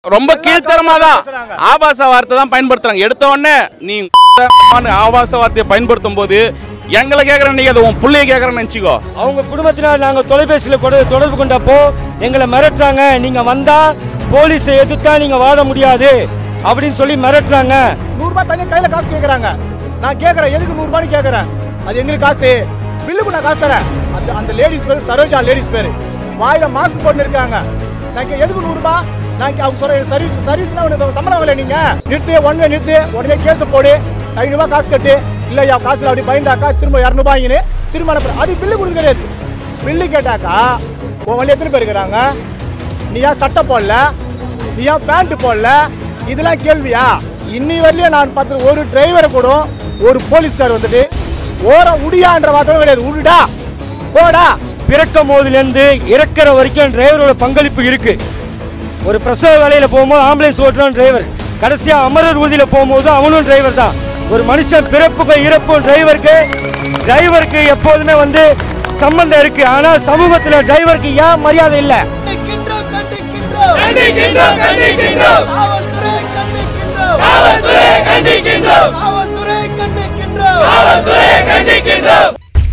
ரொம்ப கீழ்த்தரமா தான் ஆபாச வார்த்தை தான் பயன்படுத்துறாங்க எடுத்த உடனே நீ ஆபாச வார்த்தையை பயன்படுத்தும் போது எங்களை கேட்கறேன் நீ அதை உன் பிள்ளைய கேட்கறேன்னு நினச்சிக்கோ அவங்க குடும்பத்தினர் நாங்கள் தொலைபேசியில் கொடு தொடர்பு கொண்டப்போ எங்களை மிரட்டுறாங்க நீங்கள் வந்தால் போலீஸை எதிர்த்தா நீங்கள் வாழ முடியாது அப்படின்னு சொல்லி மிரட்டுறாங்க நூறுரூபா தனியாக கையில் காசு கேட்குறாங்க நான் கேட்குறேன் எதுக்கு நூறுரூபான்னு கேட்குறேன் அது எங்களுக்கு காசு பில்லுக்கு நான் காசு தரேன் அந்த அந்த லேடிஸ் பேர் சரோஜா லேடிஸ் பேர் வாயில் மாஸ்க் போட்டு இருக்காங்க நான் கே- எதுக்கு நூறுரூபா நான் கே- அவங்க சொல்ற சர்வீஸ் சர்வீஸ்னா உனக்கு சம்பளம் இல்லை நீங்கள் நிறுத்து உடனே நிறுத்து உடனே கேஸை போடு ஐநூறுபா காசு கட்டு இல்லையா காசு அப்படி பயந்தாக்கா திரும்ப இரநூபாயின்னு திரும்ப அனுப்புறேன் அது பில்லு கொடுக்க கிடையாது பில்லு கேட்டாக்கா உன் வழி எத்தனை பேர் இருக்கிறாங்க நீ ஏன் சட்டை போடல நீ ஏன் பேண்ட் போடல இதெல்லாம் கேள்வியா இன்னி வரலையும் நான் பார்த்து ஒரு டிரைவரை கூட ஒரு போலீஸ்கார் வந்துட்டு ஓரம் உடியான்ற வார்த்தை கிடையாது உடுடா போடா பிறக்கும் போதுலேருந்து இறக்குற வரைக்கும் டிரைவரோட பங்களிப்பு இருக்கு ஒரு பிரசவ வேலையில் போகும்போது ஆம்புலன்ஸ் ஓட்டுறான் டிரைவர் கடைசியாக அமரர் ஊர்தியில் போகும்போது அவனும் டிரைவர் தான் ஒரு மனுஷன் பிறப்புக்கும் இறப்பும் டிரைவருக்கு டிரைவருக்கு எப்போதுமே வந்து சம்பந்தம் இருக்கு ஆனால் சமூகத்தில் டிரைவருக்கு ஏன் மரியாதை இல்லை கண்டிக்கின்றோம் கண்டிக்கின்றோம் கண்டிக்கின்றோம் காவல்துறை கண்டிக்கின்றோம் காவல்துறை கண்டிக்கின்றோம் காவல்துறை கண்டிக்கின்றோம் காவல்துறை கண்டிக்கின்றோம்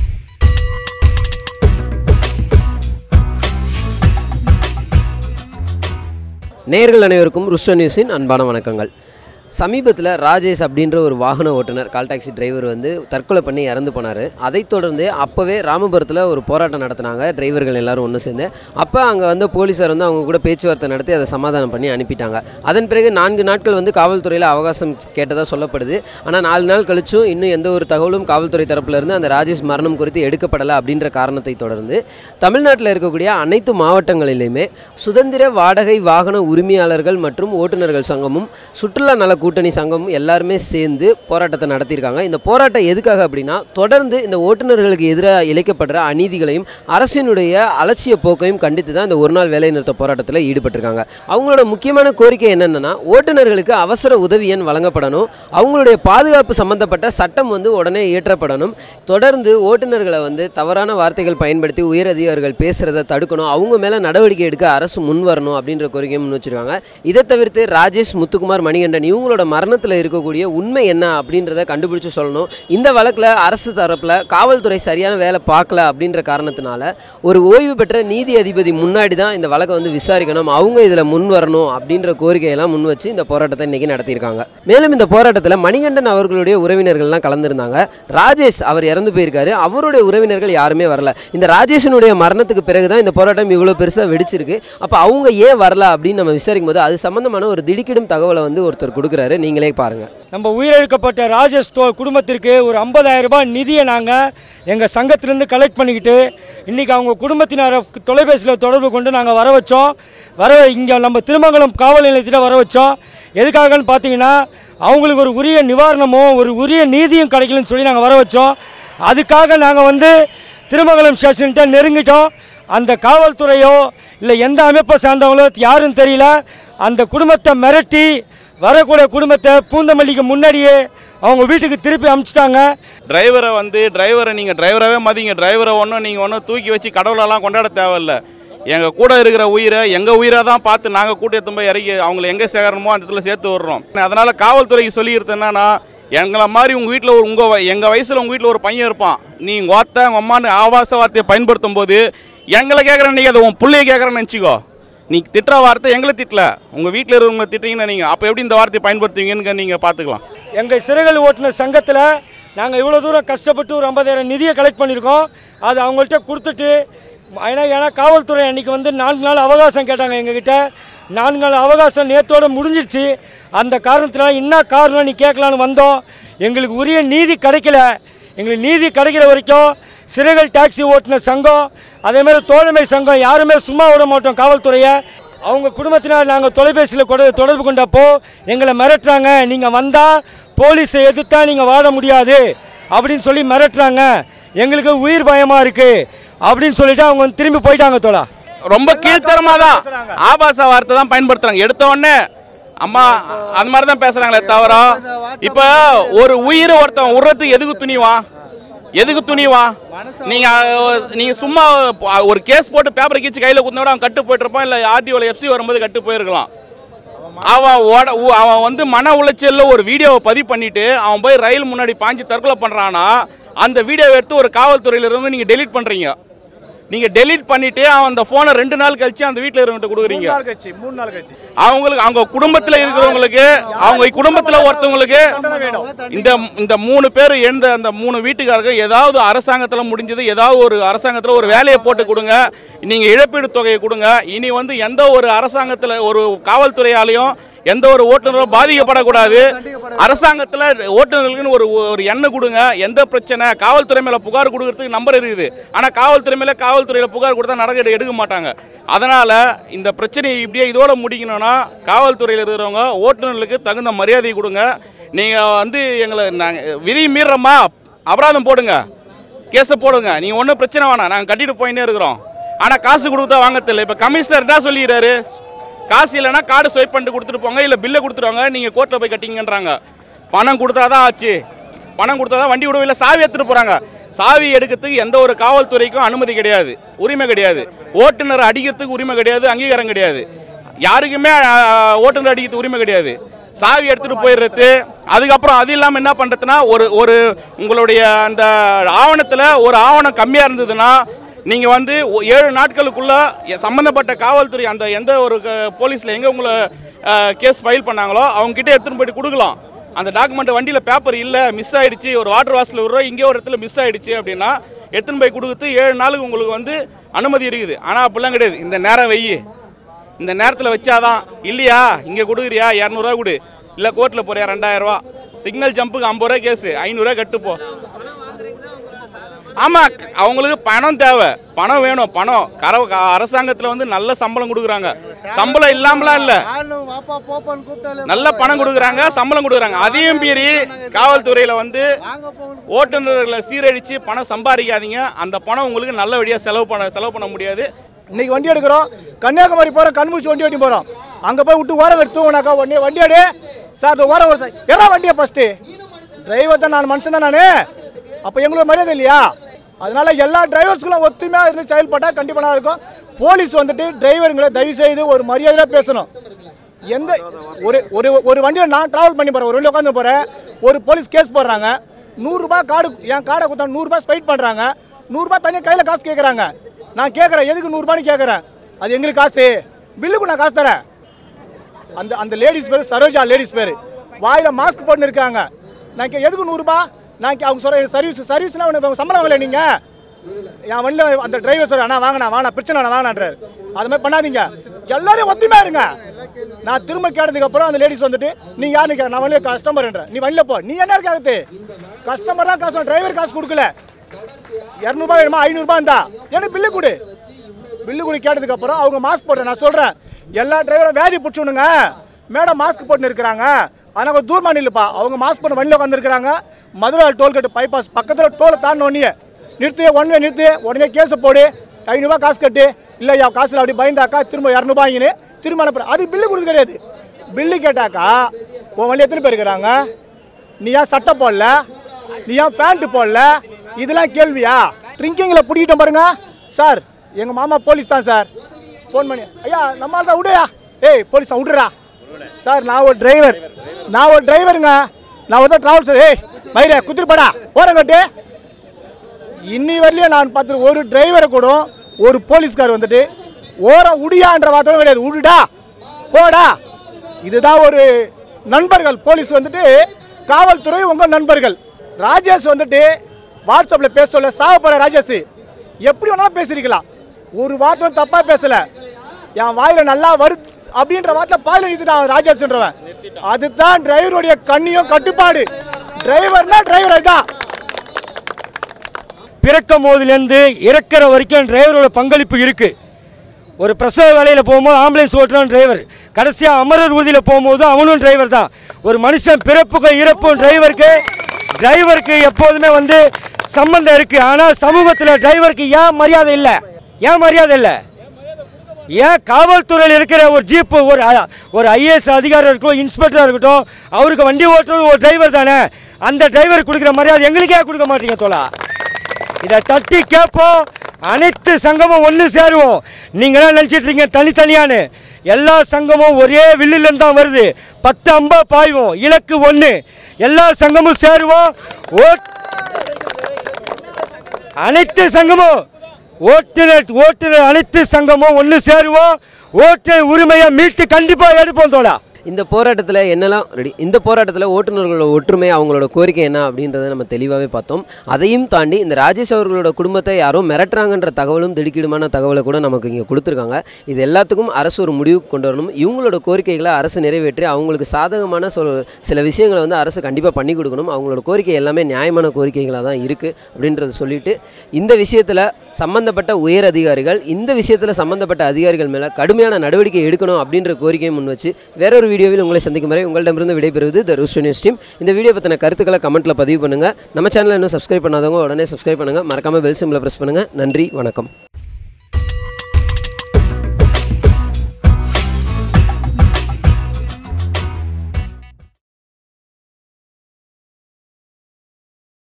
நேர்கள் அனைவருக்கும் ருஷ்ட நியூஸின் அன்பான வணக்கங்கள் சமீபத்தில் ராஜேஷ் அப்படின்ற ஒரு வாகன ஓட்டுநர் கால் டாக்ஸி டிரைவர் வந்து தற்கொலை பண்ணி இறந்து போனார் அதைத் தொடர்ந்து அப்போவே ராமபுரத்தில் ஒரு போராட்டம் நடத்தினாங்க டிரைவர்கள் எல்லாரும் ஒன்று சேர்ந்து அப்போ அங்கே வந்து போலீஸார் வந்து அவங்க கூட பேச்சுவார்த்தை நடத்தி அதை சமாதானம் பண்ணி அனுப்பிட்டாங்க அதன் பிறகு நான்கு நாட்கள் வந்து காவல்துறையில் அவகாசம் கேட்டதாக சொல்லப்படுது ஆனால் நாலு நாள் கழிச்சும் இன்னும் எந்த ஒரு தகவலும் காவல்துறை தரப்புல இருந்து அந்த ராஜேஷ் மரணம் குறித்து எடுக்கப்படலை அப்படின்ற காரணத்தை தொடர்ந்து தமிழ்நாட்டில் இருக்கக்கூடிய அனைத்து மாவட்டங்களிலுமே சுதந்திர வாடகை வாகன உரிமையாளர்கள் மற்றும் ஓட்டுநர்கள் சங்கமும் சுற்றுலா நல கூட்டணி சங்கமும் எல்லாருமே சேர்ந்து போராட்டத்தை நடத்தியிருக்காங்க இந்த போராட்டம் எதுக்காக அப்படின்னா தொடர்ந்து இந்த ஓட்டுநர்களுக்கு எதிராக இழைக்கப்படுற அநீதிகளையும் அரசினுடைய அலட்சிய போக்கையும் கண்டித்து தான் இந்த ஒரு நாள் வேலைநிறுத்த போராட்டத்தில் ஈடுபட்டிருக்காங்க அவங்களோட முக்கியமான கோரிக்கை என்னென்னா ஓட்டுநர்களுக்கு அவசர உதவி எண் வழங்கப்படணும் அவங்களுடைய பாதுகாப்பு சம்பந்தப்பட்ட சட்டம் வந்து உடனே இயற்றப்படணும் தொடர்ந்து ஓட்டுநர்களை வந்து தவறான வார்த்தைகள் பயன்படுத்தி உயர் அதிகாரிகள் பேசுகிறத தடுக்கணும் அவங்க மேலே நடவடிக்கை எடுக்க அரசு முன் வரணும் அப்படின்ற கோரிக்கையை முன் வச்சிருக்காங்க இதை தவிர்த்து ராஜேஷ் முத்துக்குமார் மணிகண்டன் இவங்களோட மரணத்தில் இருக்கக்கூடிய உண்மை என்ன அப்படின்றத கண்டுபிடிச்சு சொல்லணும் இந்த வழக்கில் அரசு தரப்பில் காவல்துறை சரியான வேலை பார்க்கல அப்படின்ற காரணத்தினால ஒரு ஓய்வு பெற்ற நீதி அதிபதி முன்னாடி தான் இந்த வழக்கை வந்து விசாரிக்கணும் அவங்க இதில் முன் வரணும் அப்படின்ற கோரிக்கையெல்லாம் முன் வச்சு இந்த போராட்டத்தை இன்னைக்கு நடத்தியிருக்காங்க மேலும் இந்த போராட்டத்தில் மணிகண்டன் அவர்களுடைய உறவினர்கள்லாம் கலந்துருந்தாங்க ராஜேஷ் அவர் இறந்து போயிருக்காரு அவருடைய உறவினர்கள் யாருமே வரல இந்த ராஜேஷனுடைய மரணத்துக்கு பிறகு தான் இந்த போராட்டம் இவ்வளோ பெருசாக வெடிச்சிருக்கு அப்போ அவங்க ஏன் வரல அப்படின்னு நம்ம விசாரிக்கும் போது அது சம்மந்தமான ஒரு திடுக்கிடும் தகவலை வந்து ஒருத்தர் கொடுக்குறாரு நீங்களே பாருங்கள் நம்ம உயிரிழக்கப்பட்ட ராஜேஷ் தோ குடும்பத்திற்கு ஒரு 50000 ரூபாய் நிதியை நாங்கள் எங்கள் சங்கத்திலேருந்து கலெக்ட் பண்ணிக்கிட்டு இன்றைக்கி அவங்க குடும்பத்தினரை தொலைபேசியில் தொடர்பு கொண்டு நாங்கள் வர வச்சோம் வர இங்கே நம்ம திருமங்கலம் காவல் நிலையத்தில் வர வச்சோம் எதுக்காகன்னு பார்த்தீங்கன்னா அவங்களுக்கு ஒரு உரிய நிவாரணமோ ஒரு உரிய நீதியும் கிடைக்கலன்னு சொல்லி நாங்கள் வர வச்சோம் அதுக்காக நாங்கள் வந்து திருமங்கலம் ஸ்டேஷன்கிட்ட நெருங்கிட்டோம் அந்த காவல்துறையோ இல்லை எந்த அமைப்பை சார்ந்தவங்களோ யாருன்னு தெரியல அந்த குடும்பத்தை மிரட்டி வரக்கூடிய குடும்பத்தை பூந்தமல்லிக்கு முன்னாடியே அவங்க வீட்டுக்கு திருப்பி அனுப்பிச்சிட்டாங்க டிரைவரை வந்து டிரைவரை நீங்கள் டிரைவராகவே மதிங்க டிரைவரை ஒன்றும் நீங்கள் ஒன்றும் தூக்கி வச்சு கடவுளெல்லாம் கொண்டாட தேவையில்ல எங்கள் கூட இருக்கிற உயிரை எங்கள் உயிரை தான் பார்த்து நாங்கள் கூட்டி எடுத்து போய் இறக்கி அவங்கள எங்கே சேகரணுமோ அந்த இடத்துல சேர்த்து விடுறோம் அதனால் காவல்துறைக்கு சொல்லிக்கிறது என்னன்னா எங்களை மாதிரி உங்கள் வீட்டில் ஒரு உங்கள் எங்கள் வயசில் உங்கள் வீட்டில் ஒரு பையன் இருப்பான் நீ உங்கள் ஒத்த உங்கள் அம்மான்னு ஆபாச வார்த்தையை பயன்படுத்தும் போது எங்களை கேட்குறேன் நீங்கள் அதை உன் பிள்ளைய கேட்குறேன்னு நினச்சிக்கோ நீ திட்டுற வார்த்தை எங்களை திட்டல உங்கள் வீட்டில் இருக்கிறவங்களை திட்டிங்கன்னா நீங்கள் அப்போ எப்படி இந்த வார்த்தையை பயன்படுத்துவீங்கன்னு நீங்கள் பார்த்துக்கலாம் எங்கள் சிறுகள் ஓட்டுநர் சங்கத்தில் நாங்கள் இவ்வளோ தூரம் கஷ்டப்பட்டு ஒரு ஐம்பதாயிரம் நிதியை கலெக்ட் பண்ணியிருக்கோம் அது அவங்கள்ட்ட கொடுத்துட்டு ஏன்னா ஏன்னா காவல்துறை அன்றைக்கி வந்து நான்கு நாள் அவகாசம் கேட்டாங்க எங்ககிட்ட நான்கு நாள் அவகாசம் நேத்தோட முடிஞ்சிருச்சு அந்த காரணத்தினால என்ன காரணம் நீ கேட்கலான்னு வந்தோம் எங்களுக்கு உரிய நீதி கிடைக்கல எங்களுக்கு நீதி கிடைக்கிற வரைக்கும் சிறுகள் டாக்ஸி ஓட்டுநர் சங்கம் அதேமாதிரி தோழமை சங்கம் யாருமே சும்மா விட மாட்டோம் காவல்துறையை அவங்க குடும்பத்தினர் நாங்கள் தொலைபேசியில் கொடு தொடர்பு கொண்டப்போ எங்களை மிரட்டுறாங்க நீங்கள் வந்தால் போலீஸை எதிர்த்தா நீங்கள் வாழ முடியாது அப்படின்னு சொல்லி மிரட்டுறாங்க எங்களுக்கு உயிர் பயமாக இருக்குது அப்படின்னு சொல்லிட்டு அவங்க வந்து திரும்பி போயிட்டாங்க தோழா ரொம்ப கீழ்த்தரமா தான் ஆபாச வார்த்தை தான் பயன்படுத்துறாங்க எடுத்த உடனே அம்மா அந்த மாதிரி தான் பேசுறாங்களே தவிர இப்ப ஒரு உயிர் ஒருத்தன் உடுறதுக்கு எதுக்கு துணிவா எதுக்கு துணிவா நீங்க அஹ், நீங்க சும்மா ஒரு கேஸ் போட்டு பேப்பரை கீச்சு கையில குத்தினா கூட அவன் கட்டு போயிட்டு இருப்பான் இல்ல ஆர்டிஓல எஃப்சி வரும்போது கட்டு போயிருக்கலாம் அவன் ஓட உ- அவன் வந்து மன உளைச்சல்ல ஒரு வீடியோவை பதிவு பண்ணிட்டு அவன் போய் ரயில் முன்னாடி பாஞ்சு தற்கொலை பண்றானா அந்த வீடியோவை எடுத்து ஒரு காவல்துறையில இருந்து நீங்க டெலீட் பண்றீங்க நீங்க டெலீட் பண்ணிட்டு அவன் அந்த போனை ரெண்டு நாள் கழிச்சு அந்த வீட்டில் இருக்கவங்கிட்ட மூணு கொடுக்குறீங்க நாள் கழிச்சு மூணு நாள் கழிச்சு அவங்களுக்கு அவங்க குடும்பத்துல இருக்கிறவங்களுக்கு அவங்க குடும்பத்துல ஒருத்தவங்களுக்கு தண்டனை வேணும் இந்த இந்த மூணு பேர் எழுந்த அந்த மூணு வீட்டுக்காரங்க ஏதாவது அரசாங்கத்தில் முடிஞ்சது ஏதாவது ஒரு அரசாங்கத்தில் ஒரு வேலையை போட்டு கொடுங்க நீங்கள் இழப்பீடு தொகையை கொடுங்க இனி வந்து எந்த ஒரு அரசாங்கத்தில் ஒரு காவல்துறையாலையும் எந்த ஒரு ஓட்டுநரும் பாதிக்கப்படக்கூடாது அரசாங்கத்தில் ஓட்டுநர்களுக்குன்னு ஒரு ஒரு எண்ணெய் கொடுங்க எந்த பிரச்சனை காவல்துறை மேலே புகார் கொடுக்கறதுக்கு நம்பர் இருக்குது ஆனால் காவல்துறை மேலே காவல்துறையில் புகார் கொடுத்தா நடக்க எடுக்க மாட்டாங்க அதனால் இந்த பிரச்சனையை இப்படியே இதோட முடிக்கணும்னா காவல்துறையில் இருக்கிறவங்க ஓட்டுநர்களுக்கு தகுந்த மரியாதை கொடுங்க நீங்கள் வந்து எங்களை நாங்கள் விதி மீறுறோமா அபராதம் போடுங்க கேஸை போடுங்க நீங்கள் ஒன்றும் பிரச்சனை வேணாம் நாங்கள் கட்டிட்டு போயின்னே இருக்கிறோம் ஆனால் காசு கொடுத்தா வாங்க தெரியல இப்போ கமிஷனர் என்ன சொல்லிடுறாரு காசு இல்லைன்னா கார்டு ஸ்வைப் பண்ணிட்டு கொடுத்துட்டு போங்க இல்லை பில்லை கொடுத்துருவாங்க நீங்கள் கோர்ட்டில் போய் கட்டிங்கன்றாங்க பணம் கொடுத்தா தான் ஆச்சு பணம் கொடுத்தா தான் வண்டி விடவில்லை சாவி எடுத்துகிட்டு போகிறாங்க சாவி எடுக்கிறதுக்கு எந்த ஒரு காவல்துறைக்கும் அனுமதி கிடையாது உரிமை கிடையாது ஓட்டுநர் அடிக்கிறதுக்கு உரிமை கிடையாது அங்கீகாரம் கிடையாது யாருக்குமே அஹ், ஓட்டுநர் அடிக்கிறதுக்கு உரிமை கிடையாது சாவி எடுத்துட்டு போயிடுறது அதுக்கப்புறம் அது இல்லாமல் என்ன பண்ணுறதுனா ஒரு ஒரு உங்களுடைய அந்த ஆவணத்தில் ஒரு ஆவணம் கம்மியாக இருந்ததுன்னா நீங்கள் வந்து ஒ- ஏழு நாட்களுக்குள்ள எ- சம்பந்தப்பட்ட காவல்துறை அந்த எந்த ஒரு போலீஸில் எங்கே உங்களை கேஸ் ஃபைல் பண்ணாங்களோ அவங்க கிட்ட எடுத்துன்னு போயிட்டு கொடுக்கலாம் அந்த டாக்குமெண்ட் வண்டியில் பேப்பர் இல்லை மிஸ் ஆயிடுச்சு ஒரு வாட்டர் வாஷில் விடுறோம் இங்கே ஒரு இடத்துல மிஸ் ஆயிடுச்சு அப்படின்னா எடுத்துன்னு போய் கொடுத்து ஏழு நாளுக்கு உங்களுக்கு வந்து அனுமதி இருக்குது ஆனால் அப்படிலாம் கிடையாது இந்த நேரம் வெய்யி இந்த நேரத்தில் வச்சாதான் இல்லையா இங்கே கொடுக்குறியா இரநூறுவா கொடு இல்லை கோர்ட்டில் போறியா ரெண்டாயிரரூவா சிக்னல் ஜம்புக்கு ஐம்பது ரூபா கேஸு ஐநூறுரூவா கட்டுப்போ ஆமாம் அவங்களுக்கு பணம் தேவை பணம் வேணும் பணம் கர அரசாங்கத்தில் வந்து நல்ல சம்பளம் கொடுக்குறாங்க சம்பளம் இல்லாமலாம் இல்லை வாப்பா போப்பான்னு கூப்பிட்டாலே நல்ல பணம் கொடுக்குறாங்க சம்பளம் கொடுக்குறாங்க அதையும் மீறி காவல்துறையில் வந்து வாங்க போகணும் ஓட்டுநர்களை சீரழித்து பணம் சம்பாதிக்காதீங்க அந்த பணம் உங்களுக்கு நல்ல வழியாக செலவு பண்ண செலவு பண்ண முடியாது இன்னைக்கு வண்டி எடுக்கிறோம் கன்னியாகுமரி போகிறோம் கண்மூச்சி வண்டி ஓட்டி போகிறோம் அங்கே போய் விட்டு ஓரம் எடுத்து தூங்கினாக்கா உடனே வண்டி எடு சார் இந்த ஓரம் ஒரு சார் எல்லாம் வண்டியை ஃபஸ்ட்டு டிரைவர் தான் நான் மனுஷன் தான் நான் அப்போ எங்களுக்கு மரியாதை இல்லையா அதனால எல்லா டிரைவர்ஸ்களும் ஒத்துமையாக இருந்து செயல்பட்டால் கண்டிப்பாக நல்லா இருக்கும் போலீஸ் வந்துட்டு டிரைவருங்களை தயவு செய்து ஒரு மரியாதையாக பேசணும் எந்த ஒரு ஒரு ஒரு வண்டியில் நான் ட்ராவல் பண்ணி போகிறேன் ஒரு வண்டி உட்காந்து போகிறேன் ஒரு போலீஸ் கேஸ் போடுறாங்க நூறுரூபா கார்டு என் கார்டை கொடுத்தா நூறுரூபா ஸ்பைட் பண்ணுறாங்க நூறுரூபா தனியாக கையில் காசு கேட்குறாங்க நான் கேட்குறேன் எதுக்கு நூறுரூபான்னு கேட்குறேன் அது எங்களுக்கு காசு பில்லுக்கு நான் காசு தரேன் அந்த அந்த லேடிஸ் பேர் சரோஜா லேடிஸ் பேர் வாயில் மாஸ்க் போட்டுன்னு இருக்காங்க நான் கே எதுக்கு நூறுரூபா நான் கே- அவங்க சொல்கிற சர்வீஸ் சர்வீஸ்னால் உனக்கு சம்பளம் வரல நீங்கள் என் வண்டியில் அந்த டிரைவர் சொல்ற அண்ணா வாங்கண்ணா வாங்கண்ணா பிரச்சனை வேணா வாங்கண்ணான்றாரு அது மாதிரி பண்ணாதீங்க எல்லாரும் ஒத்துமையா இருங்க நான் திரும்ப கேட்டதுக்கு அப்புறம் அந்த லேடிஸ் வந்துட்டு நீ யாருன்னு கே நான் வண்டியில் கஸ்டமர்ன்ற நீ வண்டியில் போ நீ என்ன இருக்காது கஸ்டமர் தான் காசு டிரைவர் காசு கொடுக்கல இரநூறுபா வேணுமா ஐநூறுபா இருந்தா எனக்கு பில்லு கொடு பில்லு கொடு கேட்டதுக்கு அப்புறம் அவங்க மாஸ்க் போடுறேன் நான் சொல்றேன் எல்லா டிரைவரும் வேதி பிடிச்சுனுங்க மேடம் மாஸ்க் போட்டுன்னு இருக்கிறாங்க ஆனால் கொஞ்சம் தூரமாக நில்லுப்பா அவங்க மாஸ்க் போட்டு வண்டியில் உட்காந்துருக்காங்க மதுரை டோல்கேட் பைபாஸ் பக்கத்தில் டோலை தாண்டின உடனே நிறுத்து ஒன் நிறுத்து உடனே கேஸை போடு ஐநூறுபா காசு கட்டு இல்லை யா காசில் அப்படி பயந்தாக்கா திரும்ப இரநூறுபா வாங்கினு திரும்ப அனுப்புற அது பில்லு கொடுத்து கிடையாது பில்லு கேட்டாக்கா உன் வண்டி எத்தனை பேர் இருக்கிறாங்க நீ ஏன் சட்டை போடல நீ ஏன் பேண்ட் போடல இதெல்லாம் கேள்வியா ட்ரிங்கிங்கில் பிடிக்கிட்டோம் பாருங்க சார் எங்கள் மாமா போலீஸ் தான் சார் ஃபோன் பண்ணி ஐயா நம்மளால தான் விடுயா ஏய் போலீஸ் தான் விடுறா சார் நான் ஒரு டிரைவர் நான் ஒரு டிரைவருங்க நான் ஒரு ட்ராவல்ஸ் ஏய் மயிரே குத்திருப்படா ஓரங்கட்டு இன்னி வரலையும் நான் பார்த்து ஒரு டிரைவரை கூட ஒரு போலீஸ்கார் வந்துட்டு ஓரம் உடியான்ற வார்த்தை கிடையாது உடுடா போடா இதுதான் ஒரு நண்பர்கள் போலீஸ் வந்துட்டு காவல்துறை உங்க நண்பர்கள் ராஜேஷ் வந்துட்டு வாட்ஸ்அப்பில் பேச சொல்ல சாவப்பட ராஜேஷ் எப்படி வேணாலும் பேசிருக்கலாம் ஒரு வார்த்தை தப்பா பேசல என் வாயில நல்லா வரு அப்படின்ற வார்த்தை பாயில நிறுத்திட்டான் ராஜேஷ்ன்றவன் அதுதான் டிரைவருடைய கண்ணியும் கட்டுப்பாடு டிரைவர்னா டிரைவர் தான் பிறக்கும் போதுலேருந்து இறக்குற வரைக்கும் டிரைவரோட பங்களிப்பு இருக்குது ஒரு பிரசவ வேலையில் போகும்போது ஆம்புலன்ஸ் ஓட்டுறவன் டிரைவர் கடைசியாக அமரர் ஊர்தியில் போகும்போது அவனும் டிரைவர் தான் ஒரு மனுஷன் பிறப்புக்கும் இறப்பும் டிரைவருக்கு டிரைவருக்கு எப்போதுமே வந்து சம்பந்தம் இருக்குது ஆனால் சமூகத்தில் டிரைவருக்கு ஏன் மரியாதை இல்லை ஏன் மரியாதை இல்லை ஏன் காவல்துறையில் இருக்கிற ஒரு ஜீப்பு ஒரு அ- ஒரு ஐஏஎஸ் அதிகாரி இருக்கட்டும் இன்ஸ்பெக்டராக இருக்கட்டும் அவருக்கு வண்டி ஓட்டுறது ஒரு டிரைவர் தானே அந்த டிரைவர் கொடுக்குற மரியாதை எங்களுக்கே கொடுக்க மாட்டீங்க தோழா இதை தட்டி கேட்போம் அனைத்து சங்கமும் ஒன்று சேருவோம் நீங்களாம் நினச்சிட்டு இருக்கீங்க தனித்தனியான்னு எல்லா சங்கமும் ஒரே வில்லிலேருந்து தான் வருது பத்து அம்பா பாய்வோம் இலக்கு ஒன்று எல்லா சங்கமும் சேருவோம் ஓட் அனைத்து சங்கமும் ஓட்டுநர் ஓட்டுநர் அனைத்து சங்கமும் ஒன்று சேருவோம் ஓட்டுநர் உரிமையை மீட்டு கண்டிப்பாக எடுப்போம் தோழா இந்த போராட்டத்தில் என்னெல்லாம் ரெடி இந்த போராட்டத்தில் ஓட்டுநர்களோட ஒற்றுமை அவங்களோட கோரிக்கை என்ன அப்படின்றத நம்ம தெளிவாகவே பார்த்தோம் அதையும் தாண்டி இந்த ராஜேஷ் அவர்களோட குடும்பத்தை யாரோ மிரட்டுறாங்கன்ற தகவலும் திடுக்கிடுமான தகவலை கூட நமக்கு இங்கே கொடுத்துருக்காங்க இது எல்லாத்துக்கும் அரசு ஒரு முடிவுக்கு கொண்டு வரணும் இவங்களோட கோரிக்கைகளை அரசு நிறைவேற்றி அவங்களுக்கு சாதகமான சொல் சில விஷயங்களை வந்து அரசு கண்டிப்பாக பண்ணி கொடுக்கணும் அவங்களோட கோரிக்கை எல்லாமே நியாயமான கோரிக்கைகளாக தான் இருக்குது அப்படின்றத சொல்லிட்டு இந்த விஷயத்தில் சம்பந்தப்பட்ட உயர் அதிகாரிகள் இந்த விஷயத்தில் சம்பந்தப்பட்ட அதிகாரிகள் மேலே கடுமையான நடவடிக்கை எடுக்கணும் அப்படின்ற கோரிக்கையை முன் வச்சு வேறொரு வீடியோவில் உங்களை சந்திக்கும் வரை உங்களிடமிருந்து விடைபெறுவது த ரூஸ்டோ நியூஸ் டீம் இந்த வீடியோ பற்றின கருத்துக்களை கமெண்ட்டில் பதிவு பண்ணுங்கள் நம்ம சேனலை இன்னும் சப்ஸ்கிரைப் பண்ணாதவங்க உடனே சப்ஸ்கிரைப் பண்ணுங்கள் மறக்காமல் பெல் சிம்மில் ப்ரெஸ் பண்ணுங்கள் நன்றி வணக்கம்